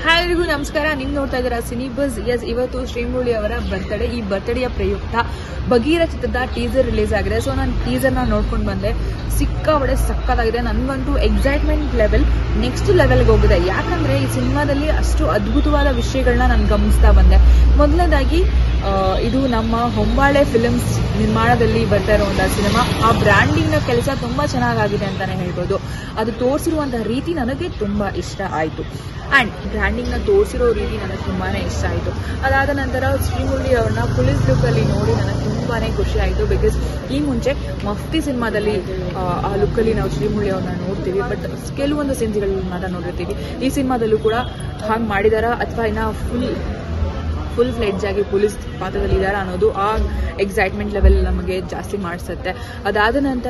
hi ಎಲ್ರಿಗೂ ನಮಸ್ಕಾರ ನೀವು ನೋಡ್ತಾ ಇದ್ದೀರಾ ಸಿನಿ ಬಸ್ ಎಸ್ ಇವತ್ತು ಶ್ರೀಮುರಳಿ ಅವರ ಬರ್ತ್ಡೇ ಈ ಬರ್ತ್ಡೇಯ ಪ್ರಯುಕ್ತ ಬಗೀರ ಚಿತ್ರದ ಟೀಸರ್ ರಿಲೀಸ್ ಆಗಿದೆ ಸೊ ನಾನು ಟೀಸರ್ನ ನೋಡ್ಕೊಂಡು ಬಂದೆ ಸಿಕ್ಕಾಬಡೆ ಸಕ್ಕತ್ತಾಗಿದೆ ನನಗಂತೂ ಎಕ್ಸೈಟ್ಮೆಂಟ್ ಲೆವೆಲ್ ನೆಕ್ಸ್ಟ್ ಲೆವೆಲ್ಗೆ ಹೋಗಿದೆ ಯಾಕಂದ್ರೆ ಈ ಸಿನಿಮಾದಲ್ಲಿ ಅಷ್ಟು ಅದ್ಭುತವಾದ ವಿಷಯಗಳನ್ನ ನಾನು ಗಮನಿಸ್ತಾ ಬಂದೆ ಮೊದಲನೇದಾಗಿ ಆ, ಇದು ನಮ್ಮ ಹೊಂಬಾಳೆ ಫಿಲ್ಮ್ಸ್ ನಿರ್ಮಾಣದಲ್ಲಿ ಬರ್ತಾ ಇರುವಂತಹ ಸಿನಿಮಾ ಆ ಬ್ರ್ಯಾಂಡಿಂಗ್ನ ಕೆಲಸ ತುಂಬಾ ಚೆನ್ನಾಗಾಗಿದೆ ಅಂತಾನೆ ಹೇಳ್ಬೋದು ಅದು ತೋರಿಸಿರುವಂತಹ ರೀತಿ ನನಗೆ ತುಂಬಾ ಇಷ್ಟ ಆಯಿತು ಆ್ಯಂಡ್ ಬ್ರ್ಯಾಂಡಿಂಗ್ನ ತೋರಿಸಿರೋ ರೀತಿ ನನಗೆ ತುಂಬಾನೇ ಇಷ್ಟ ಆಯಿತು ಅದಾದ ನಂತರ ಶ್ರೀಮುರಳಿ ಅವ್ರನ್ನ ಪೊಲೀಸ್ ಲುಕ್ಕಲ್ಲಿ ನೋಡಿ ನನಗೆ ತುಂಬಾನೇ ಖುಷಿ ಆಯಿತು ಬಿಕಾಸ್ ಈ ಮುಂಚೆ ಮಫ್ತಿ ಸಿನಿಮಾದಲ್ಲಿ ಆ, ಆ ಲುಕ್ಕಲ್ಲಿ ನಾವು ಶ್ರೀಮುರಳಿ ಅವ್ರನ್ನ ನೋಡ್ತೀವಿ ಬಟ್ ಕೆಲವೊಂದು ಸೀನ್ಸ್ಗಳಲ್ಲಿ ಮಾತ್ರ ನೋಡಿರ್ತೀವಿ ಈ ಸಿನಿಮಾದಲ್ಲೂ ಕೂಡ ಹಾಗೆ ಮಾಡಿದಾರಾ ಅಥವಾ ಇನ್ನ ಫುಲ್ ಫುಲ್ ಫ್ಲೆಡ್ಜ್ ಆಗಿ ಪೊಲೀಸ್ ಪಾತ್ರದಲ್ಲಿ ಇದ್ದಾರೆ ಅನ್ನೋದು ಆ ಎಕ್ಸೈಟ್ಮೆಂಟ್ ಲೆವೆಲ್ ನಮಗೆ ಜಾಸ್ತಿ ಮಾಡಿಸುತ್ತೆ ಅದಾದ ನಂತರ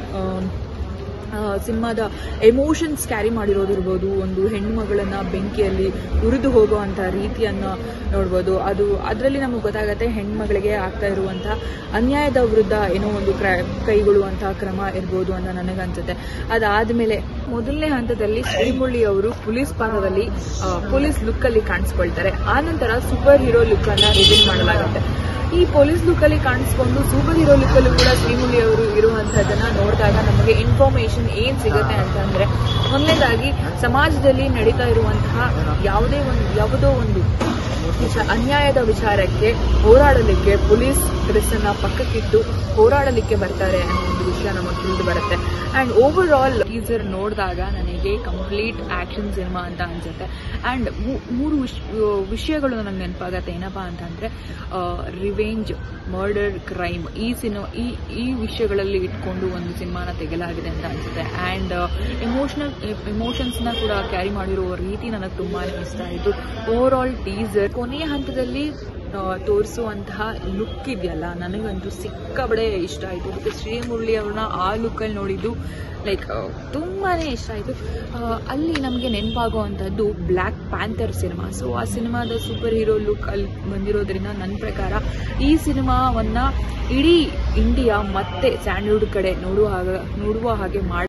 ಸಿನಿಮಾದ ಎಮೋಷನ್ಸ್ ಕ್ಯಾರಿ ಮಾಡಿರೋದಿರ್ಬೋದು ಒಂದು ಹೆಣ್ಣುಮಗಳನ್ನ ಬೆಂಕಿಯಲ್ಲಿ ಉರಿದು ಹೋಗುವಂಥ ರೀತಿಯನ್ನು ನೋಡ್ಬೋದು ಅದು ಅದರಲ್ಲಿ ನಮಗೆ ಗೊತ್ತಾಗುತ್ತೆ ಹೆಣ್ಮಗಳಿಗೆ ಆಗ್ತಾ ಇರುವಂಥ ಅನ್ಯಾಯದ ವಿರುದ್ಧ ಏನೋ ಒಂದು ಕ್ರ ಕೈಗೊಳ್ಳುವಂಥ ಕ್ರಮ ಇರ್ಬೋದು ಅಂತ ನನಗನ್ಸುತ್ತೆ ಅದಾದಮೇಲೆ ಮೊದಲನೇ ಹಂತದಲ್ಲಿ ಶ್ರೀಮುರಳಿ ಅವರು ಪೊಲೀಸ್ ಪಾತ್ರದಲ್ಲಿ ಆ, ಪೊಲೀಸ್ ಲುಕ್ಕಲ್ಲಿ ಕಾಣಿಸ್ಕೊಳ್ತಾರೆ ಆನಂತರ ಸೂಪರ್ ಹೀರೋ ಲುಕ್ ಅನ್ನ ರಿವೀಲ್ ಮಾಡಲಾಗುತ್ತೆ ಈ ಪೊಲೀಸ್ ಲುಕ್ ಅಲ್ಲಿ ಕಾಣಿಸ್ಕೊಂಡು ಸೂಪರ್ ಹೀರೋ ಲುಕ್ ಅಲ್ಲೂ ಕೂಡ ಶ್ರೀಮುರಳಿ ಅವರು ಇರುವಂತಹದನ್ನ ನೋಡಿದಾಗ ನಮಗೆ ಇನ್ಫಾರ್ಮೇಶನ್ ಏನ್ ಸಿಗುತ್ತೆ ಅಂತಂದ್ರೆ ಮೊದಲನೇದಾಗಿ ಸಮಾಜದಲ್ಲಿ ನಡೀತಾ ಇರುವಂತಹ ಯಾವುದೇ ಒಂದು ಯಾವುದೋ ಒಂದು ವಿಷ- ಅನ್ಯಾಯದ ವಿಚಾರಕ್ಕೆ ಹೋರಾಡಲಿಕ್ಕೆ ಪೊಲೀಸ್ ಡ್ರೆಸ್ ಅನ್ನ ಪಕ್ಕಕ್ಕಿಟ್ಟು ಹೋರಾಡಲಿಕ್ಕೆ ಬರ್ತಾರೆ ಅನ್ನೋ ಒಂದು ವಿಷಯ ನಮಗೆ ತಿಳಿದು ಬರುತ್ತೆ ಅಂಡ್ ಓವರ್ ಆಲ್ ಟೀಸರ್ ನೋಡಿದಾಗ ನನಗೆ ಕಂಪ್ಲೀಟ್ ಆಕ್ಷನ್ ಸಿನಿಮಾ ಅಂತ ಅನ್ಸುತ್ತೆ ಅಂಡ್ ಮೂರು ವಿಷ್- ವಿಷಯಗಳು ನನಗೆ ನೆನಪಾಗತ್ತೆ ಏನಪ್ಪಾ ಅಂತಂದ್ರೆ ರಿವೆಂಜ್ ಮರ್ಡರ್ ಕ್ರೈಮ್ ಈ ಸಿನಿಮಾ ಈ ಈ ವಿಷಯಗಳಲ್ಲಿ ಇಟ್ಕೊಂಡು ಒಂದು ಸಿನಿಮಾನ ತೆಗೆಲಾಗಿದೆ ಅಂತ ಅನ್ಸುತ್ತೆ ಅಂಡ್ ಇಮೋಷನಲ್ ಇಮೋಷನ್ಸ್ನ ಕೂಡ ಕ್ಯಾರಿ ಮಾಡಿರೋ ರೀತಿ ನನಗೆ ತುಂಬಾನೇ ಇಷ್ಟ ಆಯಿತು ಓವರ್ ಆಲ್ ಟೀಸರ್ ಕೊನೆಯ ಹಂತದಲ್ಲಿ ಆ, ತೋರಿಸುವಂತಹ ಲುಕ್ ಇದೆಯಲ್ಲ ನನಗಂತೂ ಸಿಕ್ಕಾಬಡೆ ಇಷ್ಟ ಆಯಿತು ಮತ್ತು ಶ್ರೀಮುರಳಿ ಅವ್ರನ್ನ ಆ ಲುಕ್ಕಲ್ಲಿ ನೋಡಿದ್ದು ಲೈಕ್ ತುಂಬಾನೇ ಇಷ್ಟ ಆಯಿತು ಅಲ್ಲಿ ನಮಗೆ ನೆನಪಾಗುವಂಥದ್ದು ಬ್ಲ್ಯಾಕ್ ಪ್ಯಾಂಥರ್ ಸಿನಿಮಾ ಸೊ ಆ ಸಿನಿಮಾದ ಸೂಪರ್ ಹೀರೋ ಲುಕ್ ಅಲ್ಲಿ ಬಂದಿರೋದ್ರಿಂದ ನನ್ನ ಪ್ರಕಾರ ಈ ಸಿನಿಮಾವನ್ನ ಇಡೀ ಇಂಡಿಯಾ ಮತ್ತೆ ಸ್ಯಾಂಡ್ಲ್ವುಡ್ ಕಡೆ ನೋಡುವ ಹಾಗೆ ನೋಡುವ ಹಾಗೆ ಮಾಡಿ